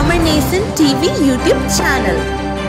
Tamil Nesan TV YouTube channel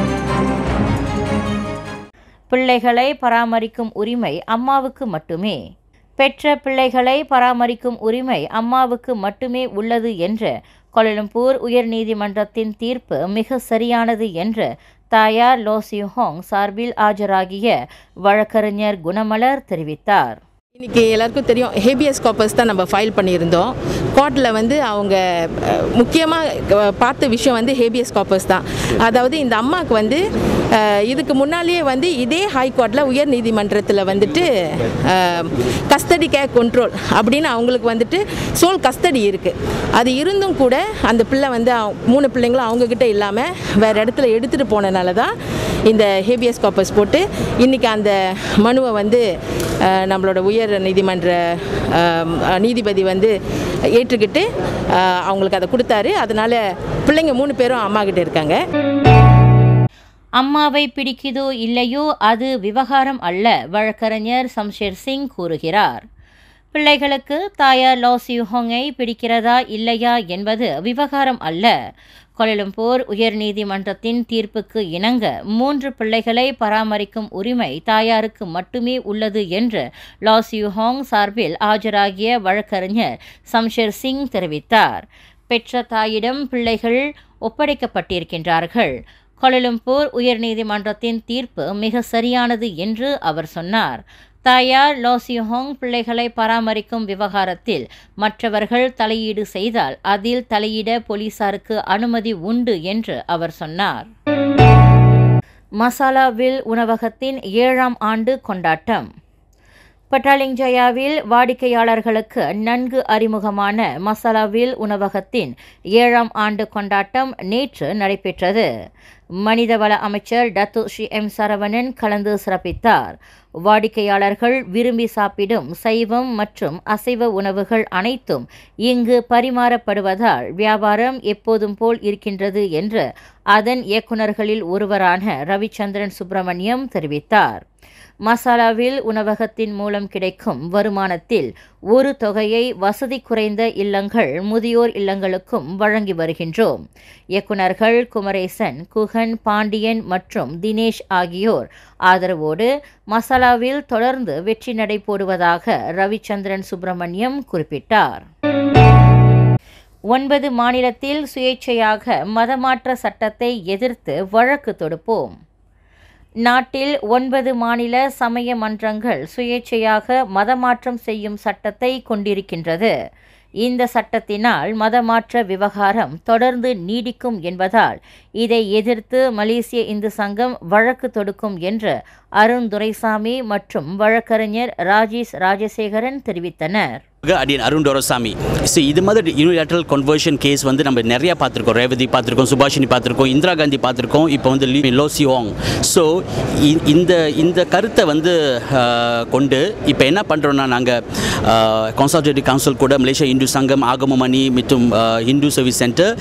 பிள்ளைகளை பராமரிக்கும் உரிமை அம்மாவுக்கு மட்டுமே பெற்ற பிள்ளைகளை பராமரிக்கும் உரிமை அம்மாவுக்கு மட்டுமே உள்ளது என்று கோலலம்பூர் உயர்நீதிமன்றத்தின் தீர்ப்பு மிக சரியானது என்று தாயார் லோ சியூஹோங் சார்பில் ஆஜராகிய வழக்கறிஞர் குணமலர் தெரிவித்தார் இன்னைக்கு எல்லாருக்கும் தெரியும் ஹேபியஸ் காப்பர்ஸ் தான் நம்ம ஃபைல் பண்ணியிருந்தோம் கோர்ட்டில் வந்து அவங்க முக்கியமாக பார்த்த விஷயம் வந்து ஹேபியஸ் காப்பர்ஸ் தான் அதாவது இந்த அம்மாவுக்கு வந்து அஹ், இதுக்கு முன்னாலேயே வந்து இதே ஹை கோர்ட்டில் உயர் நீதிமன்றத்தில் வந்துட்டு கஸ்டடி கேர் கண்ட்ரோல் அப்படின்னு அவங்களுக்கு வந்துட்டு சோல் கஸ்டடி இருக்குது அது இருந்தும் கூட அந்த பிள்ளை வந்து அவங்க- மூணு பிள்ளைங்களும் அவங்கக்கிட்ட இல்லாமல் வேறு இடத்துல எடுத்துகிட்டு போனனால தான் இந்த ஹேபியஸ் காப்பர்ஸ் போட்டு இன்றைக்கி அந்த மனுவை வந்து அஹ், நம்மளோட உயர் நீதிமன்ற அஹ், நீதிபதி வந்து ஏற்றுக்கிட்டு அஹ், அவங்களுக்கு அதை கொடுத்தாரு அதனால் பிள்ளைங்க மூணு பேரும் அம்மா கிட்ட இருக்காங்க அம்மாவை பிடிக்குதோ இல்லையோ அது விவகாரம் அல்ல வழக்கறிஞர் சம்ஷேர் சிங் கூறுகிறார் பிள்ளைகளுக்கு தாயார் லோ சியூஹோங்கை பிடிக்கிறதா இல்லையா என்பது விவகாரம் அல்ல கோலலம்பூர் உயர்நீதிமன்றத்தின் தீர்ப்புக்கு இணங்க மூன்று பிள்ளைகளை பராமரிக்கும் உரிமை தாயாருக்கு மட்டுமே உள்ளது என்று லா சியூஹோங் சார்பில் ஆஜராகிய வழக்கறிஞர் சம்ஷேர் சிங் தெரிவித்தார் பெற்ற தாயிடம் பிள்ளைகள் ஒப்படைக்கப்பட்டிருக்கின்றார்கள் கோலலம்பூர் உயர்நீதிமன்றத்தின் தீர்ப்பு மிக சரியானது என்று அவர் சொன்னார் தாயார் லோசியோங் பிள்ளைகளை பராமரிக்கும் விவகாரத்தில் மற்றவர்கள் தலையீடு செய்தால் அதில் தலையிட போலீசாருக்கு அனுமதி உண்டு என்று அவர் சொன்னார் மசாலாவில் உணவகத்தின் ஏழாம் ஆண்டு கொண்டாட்டம் பட்டாலிங்ஜயாவில் வாடிக்கையாளர்களுக்கு நன்கு அறிமுகமான மசாலாவில் உணவகத்தின் ஏழாம் ஆண்டு கொண்டாட்டம் நேற்று நடைபெற்றது மனிதவள அமைச்சர் டத்து ஸ்ரீ எம் சரவணன் கலந்து சிறப்பித்தார் வாடிக்கையாளர்கள் விரும்பி சாப்பிடும் சைவம் மற்றும் அசைவ உணவுகள் அனைத்தும் இங்கு பரிமாறப்படுவதால் வியாபாரம் எப்போதும் போல் இருக்கின்றது என்று அதன் இயக்குநர்களில் ஒருவரான ரவிச்சந்திரன் சுப்பிரமணியம் தெரிவித்தார் மசாலாவில் உணவகத்தின் மூலம் கிடைக்கும் வருமானத்தில் ஒரு தொகையை வசதி குறைந்த இல்லங்கள் முதியோர் இல்லங்களுக்கும் வழங்கி வருகின்றோம் இயக்குநர்கள் குமரேசன் குகன் பாண்டியன் மற்றும் தினேஷ் ஆகியோர் ஆதரவோடு மசாலாவில் தொடர்ந்து வெற்றி நடை போடுவதாக ரவிச்சந்திரன் சுப்பிரமணியம் குறிப்பிட்டார் ஒன்பது மாநிலத்தில் சுயேட்சையாக மதமாற்ற சட்டத்தை எதிர்த்து வழக்கு தொடுப்போம் நாட்டில் ஒன்பது மாநில சமய மன்றங்கள் சுயேட்சையாக மதமாற்றம் செய்யும் சட்டத்தை கொண்டிருக்கின்றது இந்த சட்டத்தினால் மதமாற்ற விவகாரம் தொடர்ந்து நீடிக்கும் என்பதால் இதை எதிர்த்து மலேசிய இந்து சங்கம் வழக்கு தொடுக்கும் என்று அருண் துரைசாமி மற்றும் வழக்கறிஞர் ராஜேஷ் ராஜசேகரன் தெரிவித்தனர் அடியன் அருண் டோரசாமி ஸோ இது மாதிரி யூனிலேட்ரல் கன்வர்ஷன் கேஸ் வந்து நம்ம நிறையா பார்த்துருக்கோம் ரேவதி பார்த்துருக்கோம் சுபாஷினி பார்த்துருக்கோம் இந்திரா காந்தி பார்த்துருக்கோம் இப்போ வந்து லீ லோசியோங் ஸோ இந்த இந்த கருத்தை வந்து ஆஹ், கொண்டு இப்போ என்ன பண்ணுறோன்னா நாங்கள் கன்சல்டேட்டிவ் கவுன்சில் கூட மலேசியா இந்து சங்கம் ஆகமமணி மற்றும் ஆஹ், இந்து சர்வீஸ் சென்டர்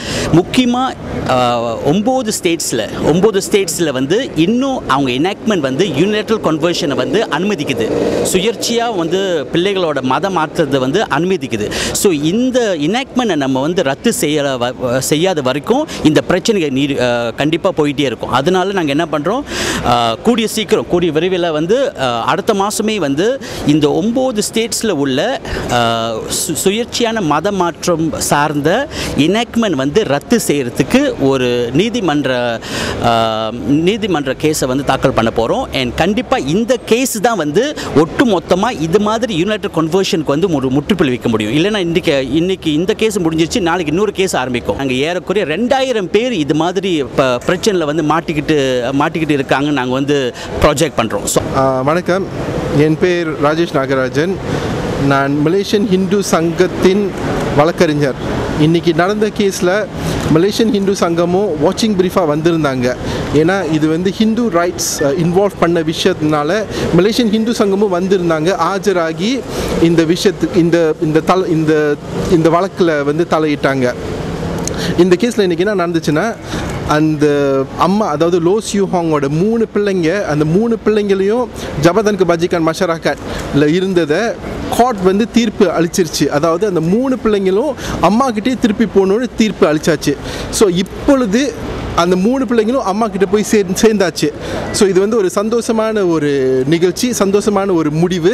முக்கியமாக ஒம்பது ஸ்டேட்ஸில் ஒம்பது ஸ்டேட்ஸில் வந்து இன்னும் அவங்க எனாக்ட்மெண்ட் வந்து யூனிலேட்ரல் கன்வர்ஷனை வந்து அனுமதிக்குது சுயேட்சையாக வந்து பிள்ளைகளோட மதம் மாற்றத்தை வந்து அனுமதிக்குது ஸோ இந்த இனாக்ட்மெண்ட்டை நம்ம வந்து ரத்து செய்ய வ- செய்யாத வரைக்கும் இந்த பிரச்சனைகள் நீர் கண்டிப்பாக போயிட்டே இருக்கும் அதனால நாங்கள் என்ன பண்ணுறோம் கூடிய சீக்கிரம் கூடிய விரைவில் வந்து அஹ், அடுத்த மாதமே வந்து இந்த ஒம்பது ஸ்டேட்ஸில் உள்ள அஹ், சு- சுயேட்சையான மத மாற்றம் சார்ந்த இனாக்ட்மெண்ட் வந்து ரத்து செய்கிறதுக்கு ஒரு நீதிமன்ற அஹ், நீதிமன்ற கேஸை வந்து தாக்கல் பண்ண போகிறோம் அண்ட் கண்டிப்பாக இந்த கேஸ் தான் வந்து ஒட்டு மொத்தமாக இது மாதிரி யுனைடெட் கன்வர்ஷனுக்கு வந்து ஒரு முற்றுப்புள்ளி வைக்க முடியும் இல்லைன்னா இன்றைக்கி இன்னைக்கு இந்த கேஸ் முடிஞ்சிருச்சு நாளைக்கு இன்னொரு கேஸ் ஆரம்பிக்கும் நாங்கள் ஏறக்குறைய ரெண்டாயிரம் பேர் இது மாதிரி இப்போ பிரச்சனையில் வந்து மாட்டிக்கிட்டு மாட்டிக்கிட்டு இருக்காங்க நாங்கள் வந்து ப்ராஜெக்ட் பண்ணுறோம் ஸோ ஆ, வணக்கம் என் பேர் ராஜேஷ் நாகராஜன் நான் மலேசியன் ஹிந்து சங்கத்தின் வழக்கறிஞர் இன்னைக்கு நடந்த கேஸில் மலேசியன் ஹிந்து சங்கமும் வாட்சிங் பிரீஃபாக வந்திருந்தாங்க ஏன்னா இது வந்து ஹிந்து ரைட்ஸ் இன்வால்வ் பண்ண விஷயத்தினால மலேசியன் ஹிந்து சங்கமும் வந்திருந்தாங்க ஆஜராகி இந்த விஷயத்துக்கு இந்த இந்த தல இந்த இந்த வழக்கில் வந்து தலையிட்டாங்க இந்த கேஸில் இன்றைக்கி என்ன நடந்துச்சுன்னா அந்த அம்மா அதாவது லோ சியூ ஹாங்கோட மூணு பிள்ளைங்க அந்த மூணு பிள்ளைங்களையும் ஜபதனுக்கு பஜிகான் மஷராக்கட்ல இருந்ததை கோர்ட் வந்து தீர்ப்பு அளிச்சிருச்சு அதாவது அந்த மூணு பிள்ளைங்களும் அம்மா கிட்டே திருப்பி போகணுன்னு தீர்ப்பு அளிச்சாச்சு ஸோ இப்பொழுது அந்த மூணு பிள்ளைங்களும் அம்மா கிட்ட போய் சே சேர்ந்தாச்சு ஸோ இது வந்து ஒரு சந்தோஷமான ஒரு நிகழ்ச்சி சந்தோஷமான ஒரு முடிவு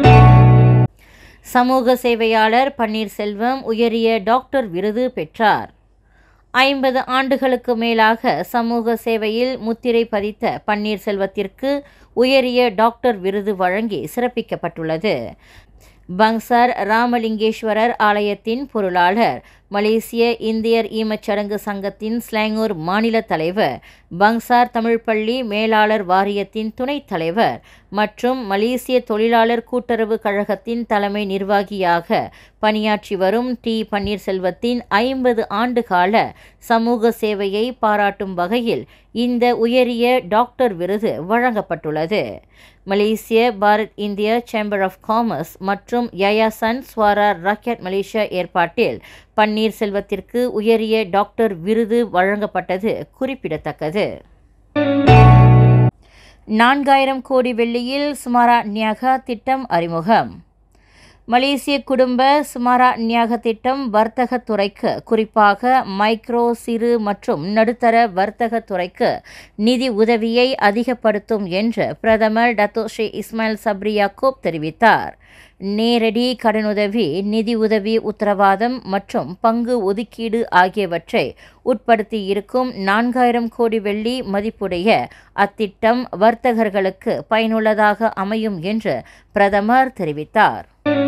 சமூக சேவையாளர் பன்னீர்செல்வம் உயரிய டாக்டர் விருது பெற்றார் ஐம்பது ஆண்டுகளுக்கு மேலாக சமூக சேவையில் முத்திரை பதித்த பன்னீர்செல்வத்திற்கு உயரிய டாக்டர் விருது வழங்கி சிறப்பிக்கப்பட்டுள்ளது பங்சார் ராமலிங்கேஸ்வரர் ஆலயத்தின் பொருளாளர் மலேசிய இந்தியர் ஈமச்சடங்கு சங்கத்தின் ஸ்லாங்கூர் மாநில தலைவர் பங்சார் தமிழ் பள்ளி மேலாளர் வாரியத்தின் துணைத் தலைவர் மற்றும் மலேசிய தொழிலாளர் கூட்டுறவு கழகத்தின் தலைமை நிர்வாகியாக பணியாற்றி வரும் டி பன்னீர்செல்வத்தின் ஐம்பது ஆண்டு கால சமூக சேவையை பாராட்டும் வகையில் இந்த உயரிய டாக்டர் விருது வழங்கப்பட்டுள்ளது மலேசிய பாரத் இந்திய சேம்பர் ஆஃப் காமர்ஸ் மற்றும் யயாசன் ஸ்வாரா ராக்கெட் மலேசியா ஏற்பாட்டில் பன்னீர்செல்வத்திற்கு உயரிய டாக்டர் விருது வழங்கப்பட்டது குறிப்பிடத்தக்கது நான்காயிரம் கோடி வெள்ளியில் சுமாரா நியாகா திட்டம் அறிமுகம் மலேசிய குடும்ப சுமாரா நியாக திட்டம் வர்த்தக துறைக்கு குறிப்பாக மைக்ரோ சிறு மற்றும் நடுத்தர வர்த்தக துறைக்கு நிதி உதவியை அதிகப்படுத்தும் என்று பிரதமர் Dato Sri Ismail Sabri Yaakob தெரிவித்தார் நேரடி கடனுதவி நிதி உதவி உத்தரவாதம் மற்றும் பங்கு ஒதுக்கீடு ஆகியவற்றை உட்படுத்தியிருக்கும் நான்காயிரம் கோடி வெள்ளி மதிப்புடைய அத்திட்டம் வர்த்தகர்களுக்கு பயனுள்ளதாக அமையும் என்று பிரதமர் தெரிவித்தார்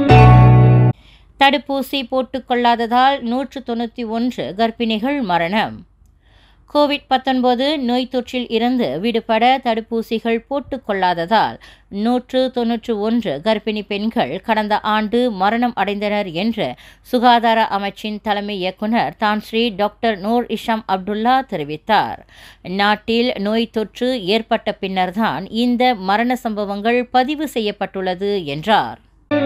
தடுப்பூசி போட்டுக்கொள்ளாததால் நூற்று தொண்ணூற்றி ஒன்று கர்ப்பிணிகள் மரணம் கோவிட் பத்தொன்பது நோய் தொற்றில் இருந்து விடுபட தடுப்பூசிகள் போட்டுக்கொள்ளாததால் நூற்று தொன்னூற்று ஒன்று கர்ப்பிணி பெண்கள் கடந்த ஆண்டு மரணம் அடைந்தனர் என்று சுகாதார அமைச்சின் தலைமை இயக்குனர் Tan Sri doctor Noor Hisham Abdullah தெரிவித்தார் நாட்டில் நோய் தொற்று ஏற்பட்ட பின்னர்தான் இந்த மரண சம்பவங்கள் பதிவு செய்யப்பட்டுள்ளது என்றார்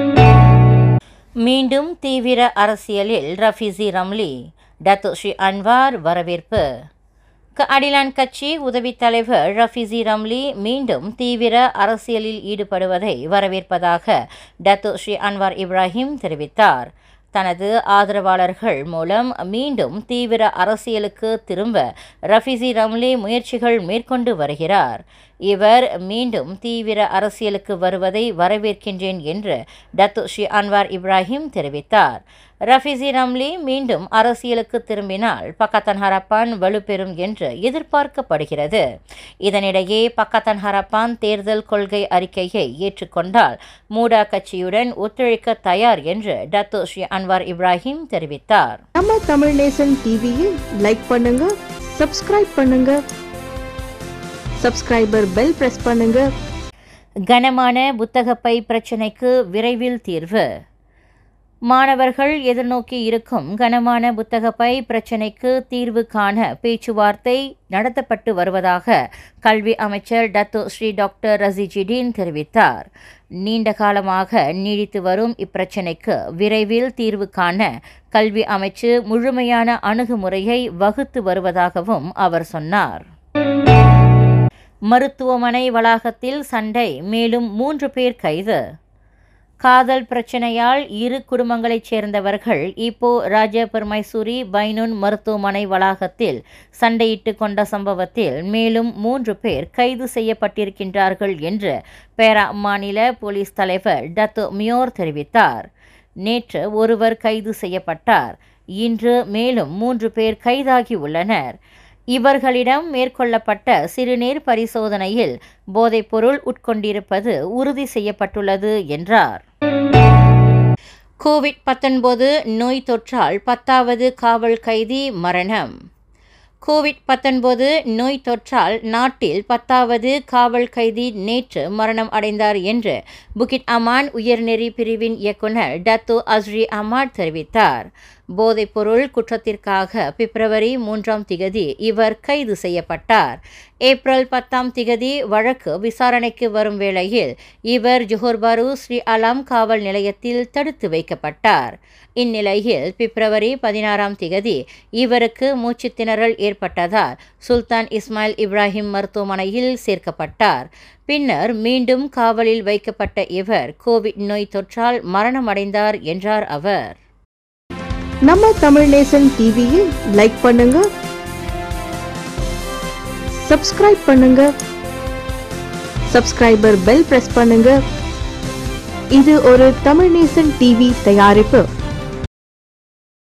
மீண்டும் தீவிர அரசியலில் Rafizi Ramli Dato Sri Anwar வரவேற்பு அடிலான் கட்சி உதவித் தலைவர் ரஃபிசி ரம்லி மீண்டும் தீவிர அரசியலில் ஈடுபடுவதை வரவேற்பதாக டத்து ஸ்ரீ அன்வார் இப்ராஹிம் தெரிவித்தார் தனது ஆதரவாளர்கள் மூலம் மீண்டும் தீவிர அரசியலுக்கு திரும்ப ரஃபிசி ரம்லி முயற்சிகள் மேற்கொண்டு வருகிறார் இவர் மீண்டும் தீவிர அரசியலுக்கு வருவதை வரவேற்கின்றேன் என்று டத்து ஸ்ரீ அன்வார் இப்ராஹிம் தெரிவித்தார் ரஃபிசி ரம்லி மீண்டும் அரசியலுக்கு திரும்பினால் பக்கத்தன் ஹரப்பான் வலுப்பெறும் என்று எதிர்பார்க்கப்படுகிறது இதனிடையே பக்கத்தன் ஹரப்பான் தேர்தல் கொள்கை அறிக்கையை ஏற்றுக்கொண்டால் மூடா கட்சியுடன் ஒத்துழைக்க தயார் என்று டத்து ஸ்ரீ அன்வார் இப்ராஹிம் தெரிவித்தார் நம்ம தமிழ் நேசன் டிவியில் லைக் பண்ணுங்க சப்ஸ்கிரைப் பண்ணுங்க சப்ஸ்கிரைபர் பெல் பிரஸ் பண்ணுங்க கனமான புத்தகப்பை பிரச்சினைக்கு விரைவில் தீர்வு மாணவர்கள் எதிர்நோக்கி இருக்கும் கனமான புத்தகப்பை பிரச்சினைக்கு தீர்வு காண பேச்சுவார்த்தை நடத்தப்பட்டு வருவதாக கல்வி அமைச்சர் டத்து ஸ்ரீ டாக்டர் ரசிஜிடீன் தெரிவித்தார் நீண்ட காலமாக நீடித்து வரும் இப்பிரச்சினைக்கு விரைவில் தீர்வு காண கல்வி அமைச்சு முழுமையான அணுகுமுறையை வகுத்து வருவதாகவும் அவர் சொன்னார் மருத்துவமனை வளாகத்தில் சண்டை மேலும் மூன்று பேர் கைது காதல் பிரச்சனையால் இரு குடும்பங்களைச் சேர்ந்தவர்கள் இப்போ ராஜ பெருமைசூரி பைனுன் மருத்துவமனை வளாகத்தில் சண்டையிட்டு கொண்ட சம்பவத்தில் மேலும் மூன்று பேர் கைது செய்யப்பட்டிருக்கின்றார்கள் என்று பேரா மாநில போலீஸ் தலைவர் டத்து மியோர் தெரிவித்தார் நேற்று ஒருவர் கைது செய்யப்பட்டார் இன்று மேலும் மூன்று பேர் கைதாகி உள்ளனர் இவர்களிடம் மேற்கொள்ளப்பட்ட சிறுநீர் பரிசோதனையில் போதைப்பொருள் உட்கொண்டிருப்பது உறுதி செய்யப்பட்டுள்ளது என்றார் கோவிட் பத்தொன்பது நோய் தொற்றால் பத்தாவது காவல் கைதி மரணம் கோவிட் பத்தொன்பது நோய் தொற்றால் நாட்டில் பத்தாவது காவல் கைதி நேற்று மரணம் அடைந்தார் என்று புகிட் அமான் உயர்நெறி பிரிவின் இயக்குனர் டத்து அஸ்ரி அமாட் தெரிவித்தார் போதைப்பொருள் குற்றத்திற்காக பிப்ரவரி மூன்றாம் திகதி இவர் கைது செய்யப்பட்டார் ஏப்ரல் பத்தாம் திகதி வழக்கு விசாரணைக்கு வரும் வேளையில் இவர் ஜோஹர்பாரு ஸ்ரீ அலாம் காவல் நிலையத்தில் தடுத்து வைக்கப்பட்டார் இந்நிலையில் பிப்ரவரி பதினாறாம் திகதி இவருக்கு மூச்சுத் திணறல் ஏற்பட்டதால் சுல்தான் இஸ்மாயில் இப்ராஹிம் மருத்துவமனையில் சேர்க்கப்பட்டார் பின்னர் மீண்டும் காவலில் வைக்கப்பட்ட இவர் கோவிட் நோய் தொற்றால் மரணமடைந்தார் என்றார் அவர் நம்ம தமிழ் நேசன் டிவியில் லைக் பண்ணுங்க சப்ஸ்கிரைப் பண்ணுங்க சப்ஸ்கிரைபர் பெல் பிரஸ் பண்ணுங்க இது ஒரு தமிழ் நேசன் டிவி தயாரிப்பு